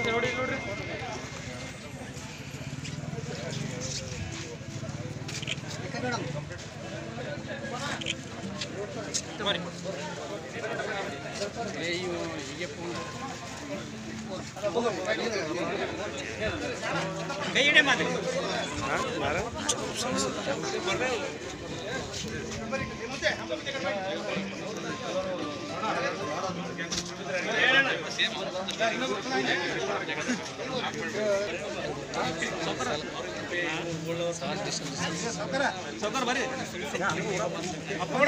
ನೋಡಿ ನೋಡ್ರಿ ಕೈ ಹಿಡಿ ಮಾತು ಸೌಕರ್ ಬರ್ರಿ ಅಪ್ಪ ಕೂಡ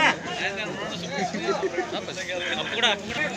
ಅಪ್ಪ ಕೂಡ ಅಪ್ಪ ಕೂಡ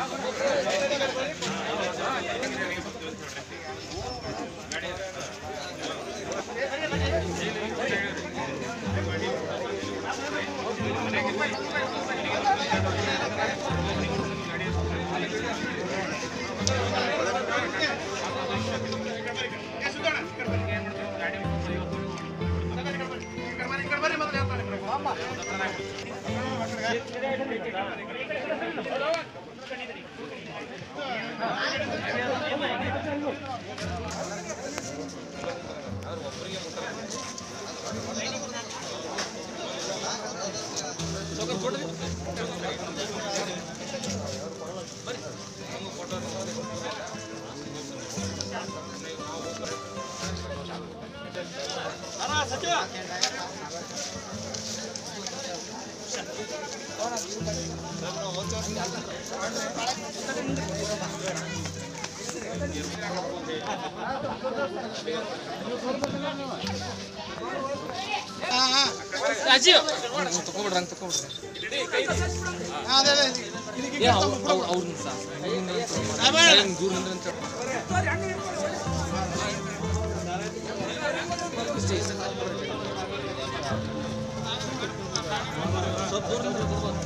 ಅಜ್ಜಿ ತಕೊಂಬಿಡ್ರಿ ಹಂಗೆ ತಕೊಂಬಿಡ್ರಿ ಏ ಅವ್ರು ಅವ್ರನ್ನ ಸಹ ದೂರ ನಿಂದ್ರಿ ಅಂತ ಇಷ್ಟೇ ಇಷ್ಟೇ. ಸ್ವಲ್ಪ ದೂರ ನಿಂದ್ರಿ ಬರ್ಬೋದು.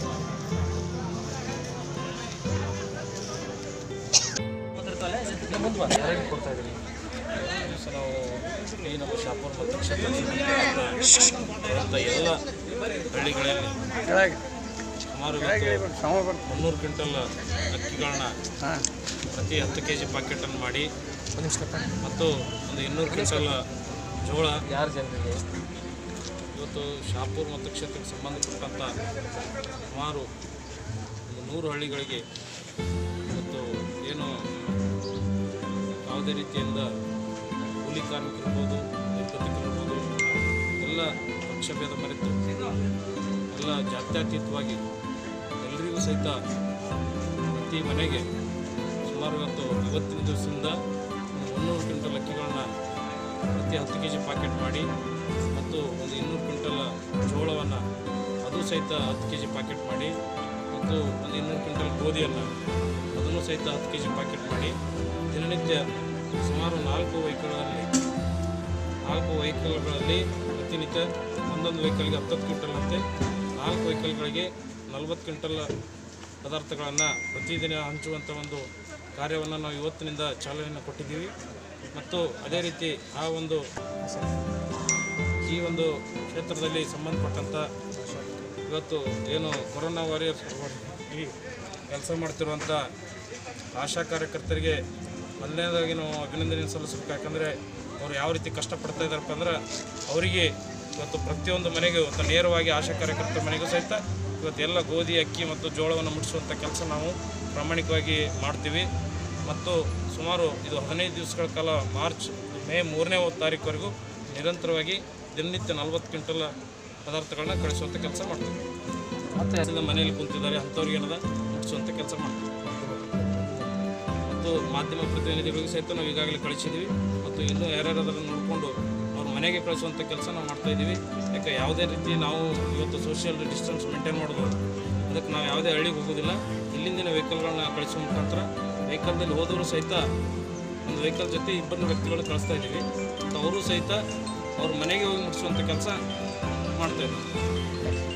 ಇನ್ನು ಮುಂದೆ ಬಾ ಯಾರಿಗೆ ಕೊಡ್ತಾ ಇದ್ದೀರಿ ಸೊ ನಾವು ಈ ನಮ್ಮ ಶಾಪುರ್ ಮತ್ತು ಕ್ಷೇತ್ರ ಎಲ್ಲ ಹಳ್ಳಿಗಳಲ್ಲಿ ಸುಮಾರು ಇವತ್ತು ಮುನ್ನೂರು ಕ್ವಿಂಟಲ್ ಅಕ್ಕಿಗಳನ್ನ ಪ್ರತಿ ಹತ್ತು ಕೆ ಜಿ ಪಾಕೆಟನ್ನು ಮಾಡಿ ಒಂದು ನಿಮಿಷ ಕಟ್ಟ ಮತ್ತು ಒಂದು ಇನ್ನೂರು ಕ್ವಿಂಟಲ್ ಜೋಳ ಯಾರು ಜನರಿಗೆ ಇವತ್ತು ಶಾಪುರ್ ಮತ್ತು ಕ್ಷೇತ್ರಕ್ಕೆ ಸಂಬಂಧಪಟ್ಟಂಥ ಸುಮಾರು ಒಂದು ನೂರು ಹಳ್ಳಿಗಳಿಗೆ ಇವತ್ತು ಏನು ಯಾವುದೇ ರೀತಿಯಿಂದ ಕೂಲಿ ಕಾರ್ಮಿಕರಿರ್ಬೋದು ನಿರ್ಗತಿಕರಿರ್ಬೋದು ಎಲ್ಲ ಪಕ್ಷಭೇದ ಮರೆತು ಎಲ್ಲ ಜಾತ್ಯತೀತವಾಗಿ ಎಲ್ಲರಿಗೂ ಸಹಿತ ಪ್ರತಿ ಮನೆಗೆ ಸುಮಾರು ಇವತ್ತು ಇವತ್ತಿನ ದಿವಸದಿಂದ ಒಂದು ಮುನ್ನೂರು ಕ್ವಿಂಟಲ್ ಅಕ್ಕಿಗಳನ್ನ ಪ್ರತಿ ಹತ್ತು ಕೆ ಜಿ ಪಾಕೆಟ್ ಮಾಡಿ ಮತ್ತು ಒಂದು ಇನ್ನೂರು ಕ್ವಿಂಟಲ್ ಜೋಳವನ್ನು ಅದು ಸಹಿತ ಹತ್ತು ಕೆ ಜಿ ಪಾಕೆಟ್ ಮಾಡಿ ಮತ್ತು ಒಂದು ಇನ್ನೂರು ಕ್ವಿಂಟಲ್ ಗೋಧಿಯನ್ನು ಅದನ್ನು ಸಹಿತ ಹತ್ತು ಕೆ ಜಿ ಪಾಕೆಟ್ ಮಾಡಿ ದಿನನಿತ್ಯ ಸುಮಾರು ನಾಲ್ಕು ವೆಹಿಕಲ್ಗಳಲ್ಲಿ ನಾಲ್ಕು ವೆಹಿಕಲ್ಗಳಲ್ಲಿ ಪ್ರತಿನಿತ್ಯ ಒಂದೊಂದು ವೆಹಿಕಲ್ಗೆ ಹತ್ತತ್ತು ಕ್ವಿಂಟಲ್ ಅಂತೆ ನಾಲ್ಕು ವೆಹಿಕಲ್ಗಳಿಗೆ ನಲವತ್ತು ಕ್ವಿಂಟಲ್ ಪದಾರ್ಥಗಳನ್ನು ಪ್ರತಿದಿನ ಹಂಚುವಂಥ ಒಂದು ಕಾರ್ಯವನ್ನು ನಾವು ಇವತ್ತಿನಿಂದ ಚಾಲನೆಯನ್ನು ಕೊಟ್ಟಿದ್ದೀವಿ ಮತ್ತು ಅದೇ ರೀತಿ ಆ ಒಂದು ಈ ಒಂದು ಕ್ಷೇತ್ರದಲ್ಲಿ ಸಂಬಂಧಪಟ್ಟಂಥ ಇವತ್ತು ಏನು ಕೊರೋನಾ ವಾರಿಯರ್ಸ್ ಈ ಕೆಲಸ ಮಾಡ್ತಿರುವಂಥ ಆಶಾ ಕಾರ್ಯಕರ್ತರಿಗೆ ಮೊದಲನೇದಾಗಿ ನಾವು ಅಭಿನಂದನೆ ಸಲ್ಲಿಸಬೇಕು ಯಾಕಂದರೆ ಅವ್ರು ಯಾವ ರೀತಿ ಕಷ್ಟಪಡ್ತಾ ಇದ್ದಾರಪ್ಪ ಅಂದ್ರೆ ಅವರಿಗೆ ಇವತ್ತು ಪ್ರತಿಯೊಂದು ಮನೆಗೂ ಇವತ್ತು ನೇರವಾಗಿ ಆಶಾ ಕಾರ್ಯಕರ್ತರ ಮನೆಗೂ ಸಹಿತ ಇವತ್ತು ಎಲ್ಲ ಗೋಧಿ ಅಕ್ಕಿ ಮತ್ತು ಜೋಳವನ್ನು ಮುಟ್ಟಿಸುವಂಥ ಕೆಲಸ ನಾವು ಪ್ರಾಮಾಣಿಕವಾಗಿ ಮಾಡ್ತೀವಿ ಮತ್ತು ಸುಮಾರು ಇದು ಹದಿನೈದು ದಿವಸಗಳ ಕಾಲ ಮಾರ್ಚ್ ಮೇ ಮೂರನೇ ತಾರೀಕುವರೆಗೂ ನಿರಂತರವಾಗಿ ದಿನನಿತ್ಯ ನಲ್ವತ್ತು ಕ್ವಿಂಟಲ್ ಪದಾರ್ಥಗಳನ್ನ ಕಳಿಸುವಂಥ ಕೆಲಸ ಮಾಡ್ತೀವಿ ಮತ್ತೆ ಮನೆಯಲ್ಲಿ ಕುಂತಿದ್ದಾರೆ ಅಂಥವ್ರಿಗೆ ಏನದ ಮುಟ್ಟಿಸುವಂಥ ಕೆಲಸ ಮಾಡ್ತೀವಿ ಮತ್ತು ಮಾಧ್ಯಮ ಪ್ರತಿನಿಧಿಗಳಿಗೂ ಸಹಿತ ನಾವು ಈಗಾಗಲೇ ಕಳಿಸಿದ್ದೀವಿ ಮತ್ತು ಇನ್ನೂ ಯಾರ್ಯಾರು ಅದನ್ನು ನೋಡಿಕೊಂಡು ಅವ್ರ ಮನೆಗೆ ಕಳಿಸುವಂಥ ಕೆಲಸ ನಾವು ಮಾಡ್ತಾ ಇದ್ದೀವಿ ಯಾಕೆ ಯಾವುದೇ ರೀತಿ ನಾವು ಇವತ್ತು ಸೋಷಿಯಲ್ ಡಿಸ್ಟೆನ್ಸ್ ಮೇಂಟೈನ್ ಮಾಡೋದು ಅದಕ್ಕೆ ನಾವು ಯಾವುದೇ ಹಳ್ಳಿಗೆ ಹೋಗೋದಿಲ್ಲ ಇಲ್ಲಿಂದಿನ ವೆಹಿಕಲ್ಗಳನ್ನ ಕಳಿಸುವ ಮುಖಾಂತರ ವೆಹಿಕಲ್ದಲ್ಲಿ ಹೋದವರು ಸಹಿತ ಒಂದು ವೆಹಿಕಲ್ ಜೊತೆ ಇಬ್ಬರನ್ನ ವ್ಯಕ್ತಿಗಳು ಕಳಿಸ್ತಾ ಇದ್ದೀವಿ ಮತ್ತು ಅವರು ಸಹಿತ ಅವ್ರ ಮನೆಗೆ ಹೋಗಿ ಮುಟ್ಟಿಸುವಂಥ ಕೆಲಸ ಮಾಡ್ತಾ ಇದ್ದೀವಿ